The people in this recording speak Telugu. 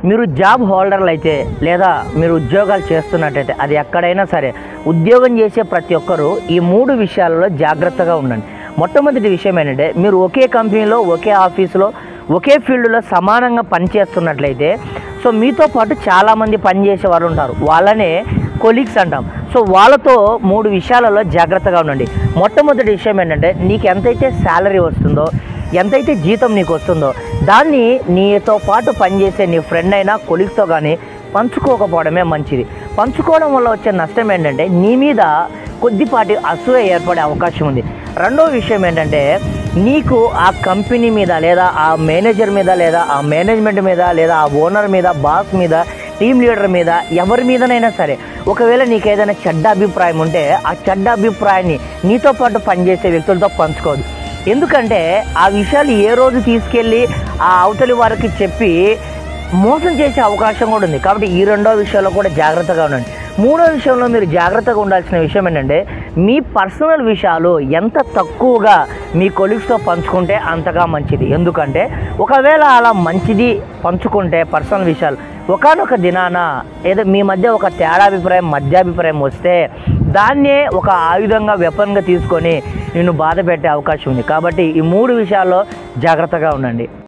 మీరు జాబ్ హోల్డర్లు అయితే లేదా మీరు ఉద్యోగాలు చేస్తున్నట్టయితే అది ఎక్కడైనా సరే ఉద్యోగం చేసే ప్రతి ఒక్కరూ ఈ మూడు విషయాలలో జాగ్రత్తగా ఉండండి మొట్టమొదటి విషయం ఏంటంటే మీరు ఒకే కంపెనీలో ఒకే ఆఫీసులో ఒకే ఫీల్డ్లో సమానంగా పనిచేస్తున్నట్లయితే సో మీతో పాటు చాలామంది పనిచేసే వారు ఉంటారు వాళ్ళనే కొలీగ్స్ అంటాం సో వాళ్ళతో మూడు విషయాలలో జాగ్రత్తగా ఉండండి మొట్టమొదటి విషయం ఏంటంటే నీకు ఎంతైతే శాలరీ వస్తుందో ఎంతైతే జీతం నీకు వస్తుందో దాన్ని నీతో పాటు పనిచేసే నీ ఫ్రెండ్ అయినా కొలీగ్స్తో కానీ పంచుకోకపోవడమే మంచిది పంచుకోవడం వల్ల వచ్చే నష్టం ఏంటంటే నీ మీద కొద్దిపాటి అసూయ ఏర్పడే అవకాశం ఉంది రెండో విషయం ఏంటంటే నీకు ఆ కంపెనీ మీద లేదా ఆ మేనేజర్ మీద లేదా ఆ మేనేజ్మెంట్ మీద లేదా ఆ ఓనర్ మీద బాస్ మీద టీం లీడర్ మీద ఎవరి మీదనైనా సరే ఒకవేళ నీకు ఏదైనా చెడ్డ అభిప్రాయం ఉంటే ఆ చెడ్డ అభిప్రాయాన్ని నీతో పాటు పనిచేసే వ్యక్తులతో పంచుకోవద్దు ఎందుకంటే ఆ విషయాలు ఏ రోజు తీసుకెళ్ళి ఆ అవతలి వారికి చెప్పి మోసం చేసే అవకాశం కూడా ఉంది కాబట్టి ఈ రెండో విషయంలో కూడా జాగ్రత్తగా ఉండండి మూడో విషయంలో మీరు జాగ్రత్తగా ఉండాల్సిన విషయం ఏంటంటే మీ పర్సనల్ విషయాలు ఎంత తక్కువగా మీ కొలీగ్స్తో పంచుకుంటే అంతగా మంచిది ఎందుకంటే ఒకవేళ అలా మంచిది పంచుకుంటే పర్సనల్ విషయాలు ఒకనొక దినాన ఏదో మీ మధ్య ఒక తేడాభిప్రాయం మధ్యాభిప్రాయం వస్తే దాన్నే ఒక ఆయుధంగా వెపన్గా తీసుకొని నిన్ను బాధ పెట్టే అవకాశం ఉంది కాబట్టి ఈ మూడు విషయాల్లో జాగ్రత్తగా ఉండండి